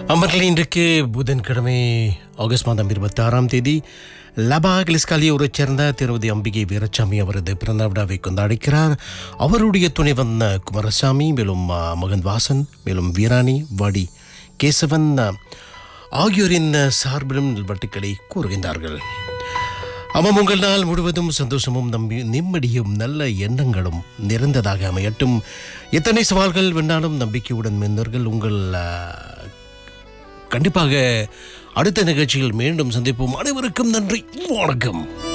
அமர்களே இன்றைக்கு புதன்கிழமை ஆகஸ்ட் மாதம் இருபத்தி ஆறாம் தேதி லபா கிளிஸ்காலியூரைச் சேர்ந்த திருமதி அம்பிகை வீரசாமி அவரது பிறந்த விழாவை கொண்டாடிக்கிறார் அவருடைய துணைவன் குமாரசாமி மேலும் ஆ, மகன் வாசன் மேலும் வீராணி வாடி கேசவன் ஆ, ஆகியோரின் சார்பிலும் நல்வாழ்த்துக்களை கூறுகின்றார்கள் அவன் உங்கள் நாள் முழுவதும் சந்தோஷமும் நம்பி நிம்மதியும் நல்ல எண்ணங்களும் நிறைந்ததாக அமையட்டும் எத்தனை சவால்கள் வென்றாலும் நம்பிக்கையுடன் மென்னர்கள் உங்கள் ஆ, கண்டிப்பாக அடுத்த நிகழ்ச்சியில் மீண்டும் சந்திப்போம் அனைவருக்கும் நன்றி வணக்கம்